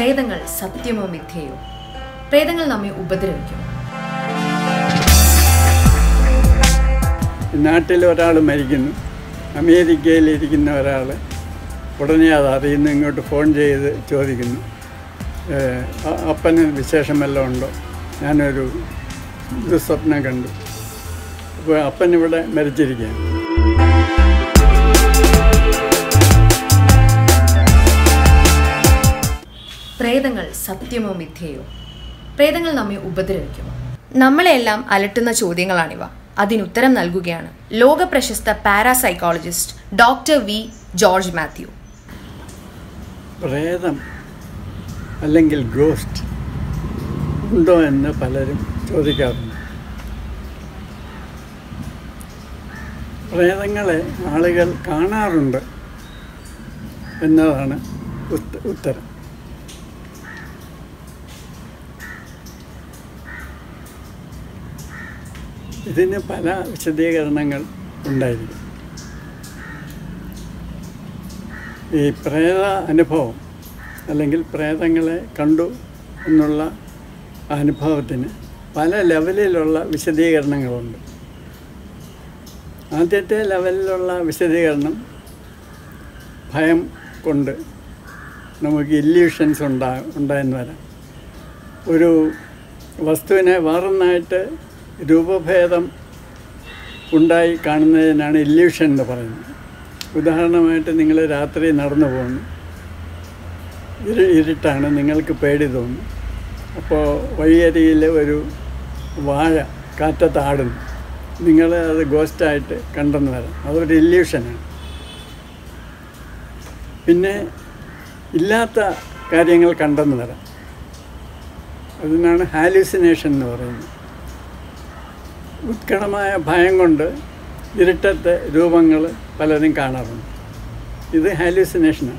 പ്രേതങ്ങൾ സത്യമോ മിഥ്യയോ പ്രേതങ്ങൾ നമ്മെ ഉപദ്രവിക്കും നാട്ടിൽ ഒരാൾ മരിക്കുന്നു അമേരിക്കയിൽ ഇരിക്കുന്ന ഒരാൾ ഉടനെ അത് അറിയുന്നു ഇങ്ങോട്ട് ഫോൺ ചെയ്ത് ചോദിക്കുന്നു ഏഹ്, അ- അപ്പന് വിശേഷം വല്ലതും ഉണ്ടോ ഞാനൊരു ദുസ്വപ്നം കണ്ടു അപ്പോൾ അപ്പൻ ഇവിടെ മരിച്ചിരിക്കുകയാണ് പ്രേതങ്ങൾ സത്യമോ മിഥ്യയോ പ്രേതങ്ങൾ നമ്മെ ഉപദ്രവിക്കുമോ നമ്മളെല്ലാം അലട്ടുന്ന ചോദ്യങ്ങളാണിവ അതിനുത്തരം നൽകുകയാണ് ലോക പ്രശസ്ത parapsychologist doctor V George Mathew പ്രേതം അല്ലെങ്കിൽ ഗോസ്റ്റ് ഉണ്ടോ എന്ന് പലരും ചോദിക്കാറുണ്ട് പ്രേതങ്ങളെ ആളുകൾ കാണാറുണ്ട് എന്നതാണ് ഉത്ത- ഉത്തരം ഇതിന് പല വിശദീകരണങ്ങൾ ഉണ്ടായിരിക്കും ഈ പ്രേത അനുഭവം അല്ലെങ്കിൽ പ്രേതങ്ങളെ കണ്ടു എന്നുള്ള അനുഭവത്തിന് പല ലെവലിലുള്ള വിശദീകരണങ്ങളുണ്ട് ആദ്യത്തെ ലെവലിലുള്ള വിശദീകരണം ഭയം കൊണ്ട് നമുക്ക് ഇല്യൂഷൻസ് ഉണ്ടാ ഉണ്ടായെന്ന് വരാം ഒരു വസ്തുവിനെ വേറൊന്നായിട്ട് രൂപഭേദം ഉണ്ടായി കാണുന്നതിനാണ് ഇല്യൂഷൻ എന്ന് പറയുന്നത് ഉദാഹരണമായിട്ട് നിങ്ങൾ രാത്രി നടന്നു പോകുന്നു ഇരു ഇരുട്ടാണ് നിങ്ങൾക്ക് പേടി തോന്നുന്നു അപ്പോൾ വഴിയരിയിൽ ഒരു വാഴ കാറ്റത്ത് ആടുന്നു നിങ്ങൾ അത് ഗോസ്റ്റായിട്ട് കണ്ടെന്ന് വരാം അതൊരു ഇല്യൂഷനാണ് പിന്നെ ഇല്ലാത്ത കാര്യങ്ങൾ കണ്ടെന്ന് വരാം അതിനാണ് ഹാലൂസിനേഷൻ എന്ന് പറയുന്നത് ഉത്കടമായ ഭയം കൊണ്ട് ഇരുട്ടത്തെ രൂപങ്ങൾ പലരും കാണാറുണ്ട് ഇത് ഹാലൂസിനേഷനാണ്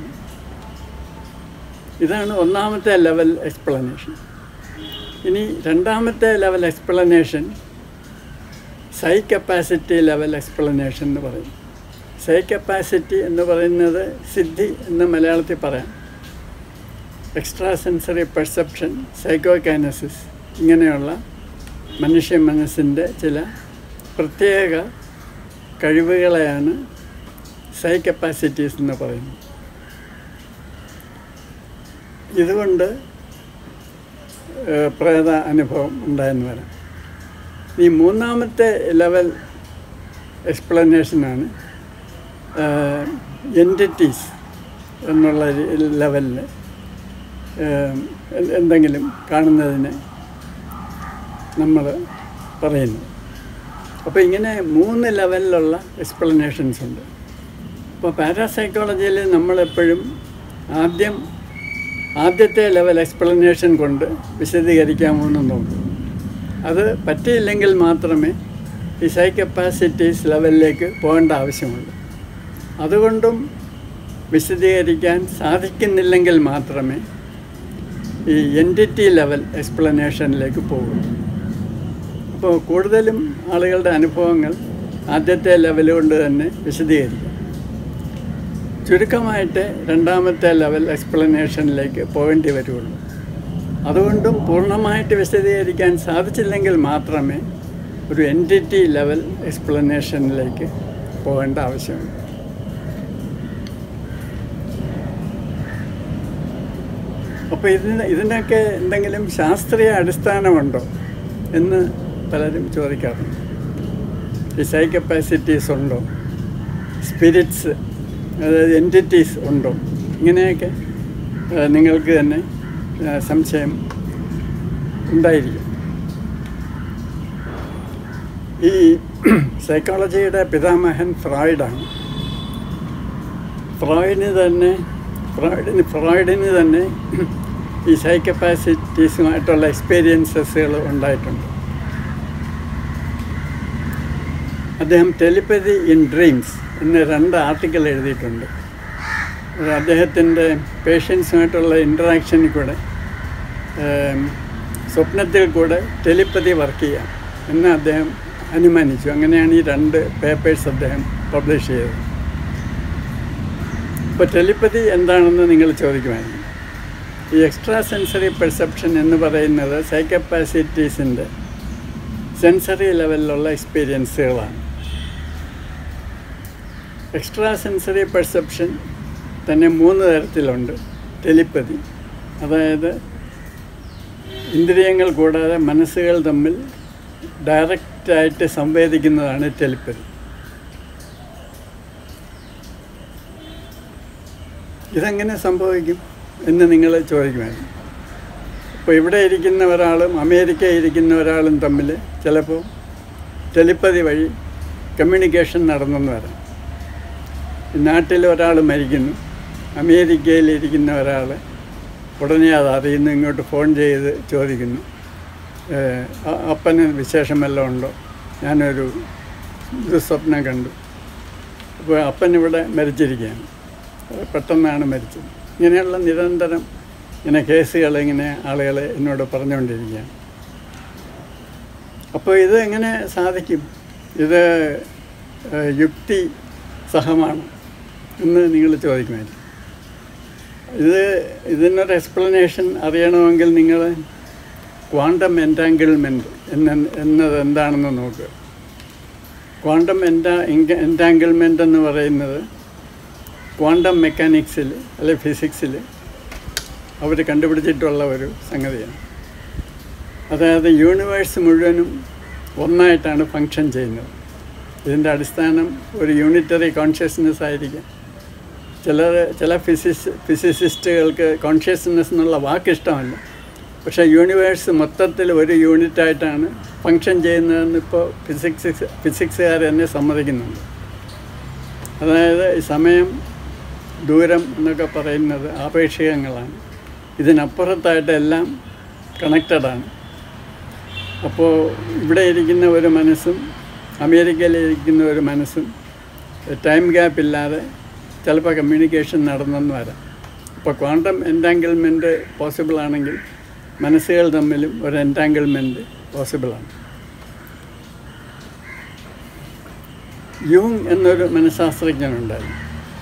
ഇതാണ് ഒന്നാമത്തെ ലെവൽ എക്സ്പ്ലനേഷൻ ഇനി രണ്ടാമത്തെ level explanation psi capacity level explanation എന്ന് പറയും സൈ കപ്പാസിറ്റി എന്ന് പറയുന്നത് സിദ്ധി എന്ന് മലയാളത്തിൽ പറയാം എക്സ്ട്രാ സെൻസറി പെർസെപ്ഷൻ സൈക്കോകൈനസിസ് ഇങ്ങനെയുള്ള മനുഷ്യ മനസ്സിൻ്റെ ചില പ്രത്യേക കഴിവുകളെയാണ് സൈ കപ്പാസിറ്റീസ് എന്ന് പറയുന്നത് ഇതുകൊണ്ട് ഏഹ്, പ്രേത അനുഭവം ഉണ്ടായെന്ന് വരാം ഈ മൂന്നാമത്തെ ലെവൽ എക്സ്പ്ലനേഷനാണ് എൻറ്റിറ്റീസ് എന്നുള്ള ലെവലിൽ എന്തെങ്കിലും കാണുന്നതിനെ നമ്മൾ പറയുന്നു അപ്പോൾ ഇങ്ങനെ മൂന്ന് ലെവലിലുള്ള എക്സ്പ്ലനേഷൻസ് ഉണ്ട് അപ്പോൾ പാരാസൈക്കോളജിയിൽ നമ്മളെപ്പോഴും ആദ്യം ആദ്യത്തെ ലെവൽ എക്സ്പ്ലനേഷൻ കൊണ്ട് വിശദീകരിക്കാമെന്ന് നോക്കും അത് പറ്റിയില്ലെങ്കിൽ മാത്രമേ ഈ സൈ കപ്പാസിറ്റീസ് ലെവലിലേക്ക് പോകേണ്ട ആവശ്യമുള്ളൂ അതുകൊണ്ടും വിശദീകരിക്കാൻ സാധിക്കുന്നില്ലെങ്കിൽ മാത്രമേ ഈ എൻറ്റിറ്റി ലെവൽ എക്സ്പ്ലനേഷനിലേക്ക് പോകും അപ്പോൾ കൂടുതലും ആളുകളുടെ അനുഭവങ്ങൾ ആദ്യത്തെ ലെവൽ കൊണ്ട് തന്നെ വിശദീകരിക്കും ചുരുക്കമായിട്ട് രണ്ടാമത്തെ ലെവൽ എക്സ്പ്ലനേഷനിലേക്ക് പോകേണ്ടി വരുള്ളൂ അതുകൊണ്ടും പൂർണ്ണമായിട്ട് വിശദീകരിക്കാൻ സാധിച്ചില്ലെങ്കിൽ മാത്രമേ ഒരു എൻറ്റിറ്റി ലെവൽ എക്സ്പ്ലനേഷനിലേക്ക് പോകേണ്ട ആവശ്യമുണ്ട് അപ്പോൾ ഇതിന് ഇതിനൊക്കെ എന്തെങ്കിലും ശാസ്ത്രീയ അടിസ്ഥാനമുണ്ടോ എന്ന് പലരും ചോദിക്കാറുണ്ട് ഈ സൈ കപ്പാസിറ്റീസ് ഉണ്ടോ സ്പിരിറ്റ്സ് അതായത് എൻറ്റിറ്റീസ് ഉണ്ടോ ഇങ്ങനെയൊക്കെ ആ, നിങ്ങൾക്ക് തന്നെ ആ, സംശയം ഉണ്ടായിരിക്കും ഈ സൈക്കോളജിയുടെ പിതാമഹൻ ഫ്രോയിഡാണ് ഫ്രോയിഡിന് തന്നെ ഫ്രോയിഡിന് ഫ്രോയിഡിന് തന്നെ ഈ സൈ കപ്പാസിറ്റീസുമായിട്ടുള്ള എക്സ്പീരിയൻസസുകൾ ഉണ്ടായിട്ടുണ്ട് അദ്ദേഹം ടെലിപ്പതി ഇൻ ഡ്രീംസ് എന്ന രണ്ട് ആർട്ടിക്കിൾ എഴുതിയിട്ടുണ്ട് അത് അദ്ദേഹത്തിൻ്റെ പേഷ്യൻസുമായിട്ടുള്ള ഇൻറ്ററാക്ഷനിൽ കൂടെ ഏം, സ്വപ്നത്തിൽ കൂടെ ടെലിപ്പതി വർക്ക് ചെയ്യാം എന്ന് അദ്ദേഹം അനുമാനിച്ചു അങ്ങനെയാണ് ഈ രണ്ട് പേപ്പേഴ്സ് അദ്ദേഹം പബ്ലിഷ് ചെയ്തത് ഇപ്പോൾ ടെലിപ്പതി എന്താണെന്ന് നിങ്ങൾ ചോദിക്കുമായിരുന്നു ഈ എക്സ്ട്രാ സെൻസറി പെർസെപ്ഷൻ എന്ന് പറയുന്നത് സൈക്കപ്പാസിറ്റീസിൻ്റെ സെൻസറി ലെവലിലുള്ള എക്സ്പീരിയൻസുകളാണ് എക്സ്ട്രാ സെൻസറി പെർസെപ്ഷൻ തന്നെ മൂന്ന് തരത്തിലുണ്ട് ടെലിപ്പതി അതായത് ഇന്ദ്രിയങ്ങൾ കൂടാതെ മനസ്സുകൾ തമ്മിൽ ഡയറക്റ്റായിട്ട് സംവേദിക്കുന്നതാണ് ടെലിപ്പതി ഇതെങ്ങനെ സംഭവിക്കും എന്ന് നിങ്ങൾ ചോദിക്കുമായിരുന്നു അപ്പോൾ ഇവിടെ ഇരിക്കുന്ന ഒരാളും അമേരിക്കയിൽ ഇരിക്കുന്ന ഒരാളും തമ്മിൽ ചിലപ്പോൾ ടെലിപ്പതി വഴി കമ്മ്യൂണിക്കേഷൻ നടന്നെന്ന് വരാം നാട്ടിൽ ഒരാൾ മരിക്കുന്നു അമേരിക്കയിൽ ഇരിക്കുന്ന ഒരാൾ ഉടനെ അത് അറിയുന്നു ഇങ്ങോട്ട് ഫോൺ ചെയ്ത് ചോദിക്കുന്നു ഏഹ്, അ- അപ്പന് വിശേഷം വല്ലതും ഉണ്ടോ ഞാനൊരു ദുസ്വപ്നം കണ്ടു അപ്പോൾ അപ്പൻ ഇവിടെ മരിച്ചിരിക്കുകയാണ് അത് പെട്ടെന്നാണ് മരിച്ചത് ഇങ്ങനെയുള്ള നിരന്തരം ഇങ്ങനെ കേസുകൾ ഇങ്ങനെ ആളുകൾ എന്നോട് പറഞ്ഞുകൊണ്ടിരിക്കുകയാണ് അപ്പോൾ ഇത് എങ്ങനെ സാധിക്കും ഇത് ഏഹ്, യുക്തി സഹമാണ് എന്ന് നിങ്ങൾ ചോദിക്കുമായിരുന്നു ഇത് ഇതിനൊരു എക്സ്പ്ലനേഷൻ അറിയണമെങ്കിൽ നിങ്ങൾ ക്വാണ്ടം എൻറ്റാങ്കിൾമെൻറ്റ് എന്ന എന്നത് എന്താണെന്ന് നോക്കുക ക്വാണ്ടം എൻറ്റാ എൻറ്റാങ്കിൾമെൻ്റ് എന്ന് പറയുന്നത് ക്വാണ്ടം മെക്കാനിക്സിൽ അല്ലെ ഫിസിക്സിൽ അവർ കണ്ടുപിടിച്ചിട്ടുള്ള ഒരു സംഗതിയാണ് അതായത് യൂണിവേഴ്സ് മുഴുവനും ഒന്നായിട്ടാണ് ഫങ്ഷൻ ചെയ്യുന്നത് ഇതിൻ്റെ അടിസ്ഥാനം ഒരു യൂണിറ്ററി കോൺഷ്യസ്നെസ് ആയിരിക്കാം ചിലർ ചില ഫിസിസ് ഫിസിസിസ്റ്റുകൾക്ക് കോൺഷ്യസ്നെസ് എന്നുള്ള വാക്ക് ഇഷ്ടമല്ല പക്ഷേ യൂണിവേഴ്സ് മൊത്തത്തിൽ ഒരു യൂണിറ്റായിട്ടാണ് ഫങ്ഷൻ ചെയ്യുന്നതെന്ന് ഇപ്പോൾ ഫിസിക്സ് ഫിസിക്സുകാർ തന്നെ സമ്മതിക്കുന്നുണ്ട് അതായത് ഈ സമയം ദൂരം എന്നൊക്കെ പറയുന്നത് ആപേക്ഷികങ്ങളാണ് ഇതിനപ്പുറത്തായിട്ട് എല്ലാം കണക്റ്റഡാണ് അപ്പോൾ ഇവിടെ ഇരിക്കുന്ന ഒരു മനസ്സും അമേരിക്കയിൽ ഇരിക്കുന്ന ഒരു മനസ്സും ടൈം ഗ്യാപ്പ് ഇല്ലാതെ ചിലപ്പോൾ കമ്മ്യൂണിക്കേഷൻ നടന്നെന്ന് വരാം അപ്പോൾ ക്വാണ്ടം എൻറ്റാങ്കിൾമെൻറ്റ് പോസിബിൾ ആണെങ്കിൽ മനസ്സുകൾ തമ്മിലും ഒരു എൻറ്റാങ്കിൾമെൻറ്റ് പോസിബിളാണ് യൂങ് എന്നൊരു മനഃശാസ്ത്രജ്ഞനുണ്ടായിരുന്നു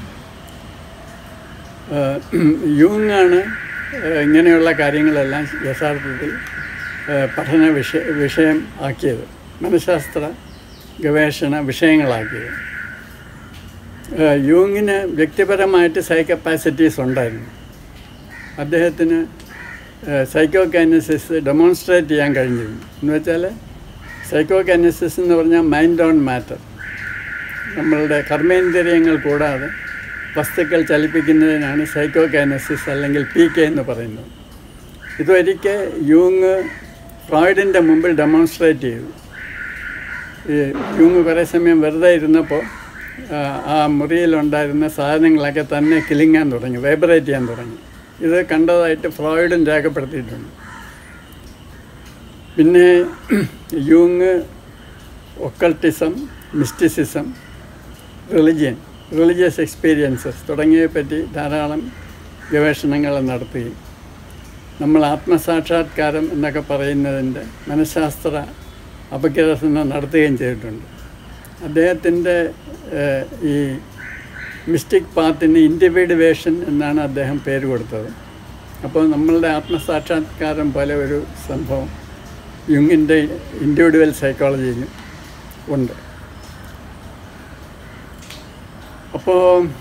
യൂങ് ആണ് ഏഹ്, ഇങ്ങനെയുള്ള കാര്യങ്ങളെല്ലാം യഥാർത്ഥത്തിൽ ഏഹ്, പഠന വിഷയ വിഷയം ആക്കിയത് മനഃശാസ്ത്ര ഗവേഷണ വിഷയങ്ങളാക്കിയത് ഏഹ്, യൂങ്ങിന് വ്യക്തിപരമായിട്ട് സൈക്കപ്പാസിറ്റീസ് ഉണ്ടായിരുന്നു അദ്ദേഹത്തിന് സൈക്കോ കൈനസിസ് ഡെമോൺസ്ട്രേറ്റ് ചെയ്യാൻ കഴിഞ്ഞിരുന്നു എന്ന് വെച്ചാൽ സൈക്കോ കൈനസിസ് എന്ന് പറഞ്ഞാൽ മൈൻഡ് ഓൺ മാറ്റർ നമ്മളുടെ കർമ്മേന്ദ്രിയങ്ങൾ കൂടാതെ വസ്തുക്കൾ ചലിപ്പിക്കുന്നതിനാണ് സൈക്കോ കൈനസിസ് അല്ലെങ്കിൽ പി കെ എന്ന് പറയുന്നത് ഇതൊരിക്കൽ യൂങ് ഫ്രോയിഡിൻ്റെ മുമ്പിൽ ഡെമോൺസ്ട്രേറ്റ് ചെയ്തു ഈ യൂങ് കുറേ സമയം വെറുതെ ഇരുന്നപ്പോൾ ആ, ആ മുറിയിലുണ്ടായിരുന്ന സാധനങ്ങളൊക്കെ തന്നെ കിളിങ്ങാൻ തുടങ്ങി വൈബ്രേറ്റ് ചെയ്യാൻ തുടങ്ങി ഇത് കണ്ടതായിട്ട് ഫ്രോയിഡും രേഖപ്പെടുത്തിയിട്ടുണ്ട് പിന്നെ യൂങ് occultism mysticism religion religious experiences തുടങ്ങിയവയെ പറ്റി ധാരാളം ഗവേഷണങ്ങൾ നടത്തുകയും നമ്മൾ ആത്മസാക്ഷാത്കാരം എന്നൊക്കെ പറയുന്നതിൻ്റെ മനഃശാസ്ത്ര അപഗ്രഥനം നടത്തുകയും ചെയ്തിട്ടുണ്ട് അദ്ദേഹത്തിൻ്റെ ഏഹ്, ഈ മിസ്റ്റിക് പാത്തിന് ഇൻഡിവിഡുവേഷൻ എന്നാണ് അദ്ദേഹം പേര് കൊടുത്തത് അപ്പോൾ നമ്മളുടെ ആത്മസാക്ഷാത്കാരം പോലെ ഒരു സംഭവം യുങ്ങിൻ്റെ ഇൻഡിവിജ്വൽ സൈക്കോളജിയിലും ഉണ്ട് അപ്പോൾ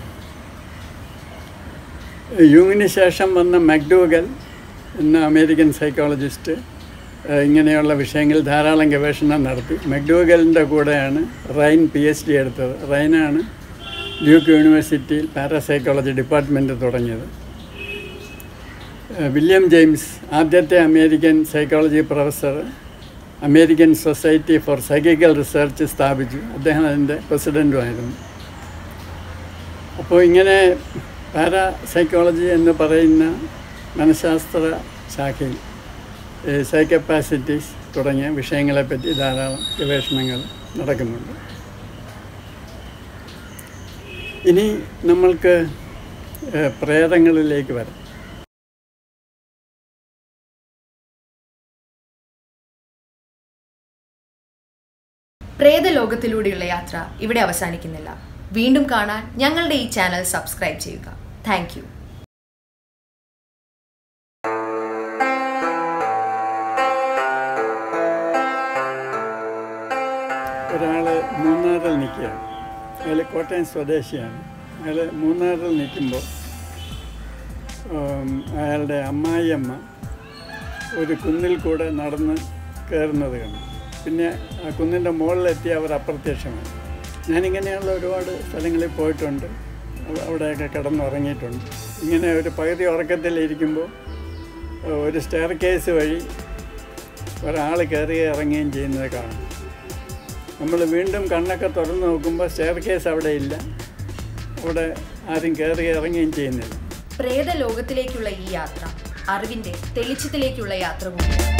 യൂങ്ങിന് ശേഷം വന്ന മക്ഡൂഗൽ എന്ന അമേരിക്കൻ സൈക്കോളജിസ്റ്റ് ഏഹ്, ഇങ്ങനെയുള്ള വിഷയങ്ങളിൽ ധാരാളം ഗവേഷണം നടത്തി മക്ഡൂഗലിൻ്റെ കൂടെയാണ് റൈൻ പി എച്ച് ഡി എടുത്തത് റൈനാണ് ഡ്യൂക്ക് യൂണിവേഴ്സിറ്റിയിൽ പാരാസൈക്കോളജി ഡിപ്പാർട്ട്മെൻറ്റ് തുടങ്ങിയത് ഏഹ്, വില്യം ജെയിംസ് ആദ്യത്തെ American psychology professor American society for psychical research സ്ഥാപിച്ചു അദ്ദേഹം അതിൻ്റെ പ്രസിഡൻറ്റുമായിരുന്നു അപ്പോൾ ഇങ്ങനെ പാരാ സൈക്കോളജി എന്ന് പറയുന്ന മനഃശാസ്ത്ര ശാഖയിൽ സൈക്കപ്പാസിറ്റീസ് തുടങ്ങിയ വിഷയങ്ങളെപ്പറ്റി ധാരാളം ഗവേഷണങ്ങൾ നടക്കുന്നുണ്ട് ഇനി നമ്മൾക്ക് ഏഹ്, പ്രേതങ്ങളിലേക്ക് വരാം പ്രേതലോകത്തിലൂടെയുള്ള യാത്ര ഇവിടെ അവസാനിക്കുന്നില്ല വീണ്ടും കാണാൻ ഞങ്ങളുടെ ഈ ചാനൽ സബ്സ്ക്രൈബ് ചെയ്യുക താങ്ക് ഒരാൾ മൂന്നാറിൽ നിൽക്കുകയാണ് അയാൾ കോട്ടയം സ്വദേശിയാണ് അയാൾ മൂന്നാറിൽ നിൽക്കുമ്പോൾ ഉം, അയാളുടെ അമ്മായിയമ്മ ഒരു കുന്നിൽ കൂടെ നടന്ന് കയറുന്നത് കണ്ടു പിന്നെ ആ കുന്നിൻ്റെ മുകളിലെത്തി അവർ അപ്രത്യക്ഷമായി ഞാനിങ്ങനെയുള്ള ഒരുപാട് സ്ഥലങ്ങളിൽ പോയിട്ടുണ്ട് അവ- അവിടെയൊക്കെ കിടന്നുറങ്ങിയിട്ടുണ്ട് ഇങ്ങനെ ഒരു പകുതി ഉറക്കത്തിലിരിക്കുമ്പോൾ ഒരു സ്റ്റെയർ കേസ് വഴി ഒരാൾ കയറുകയും ഇറങ്ങുകയും ചെയ്യുന്നത് കാണും നമ്മൾ വീണ്ടും കണ്ണൊക്കെ തുറന്ന് നോക്കുമ്പോൾ സ്റ്റെയർ കേസ് അവിടെ ഇല്ല അവിടെ ആരും കയറുകയും ഇറങ്ങുകയും ചെയ്യുന്നില്ല പ്രേത ലോകത്തിലേക്കുള്ള ഈ യാത്ര അറിവിന്റെ തെളിച്ചത്തിലേക്കുള്ള യാത്ര കൂടിയാണ്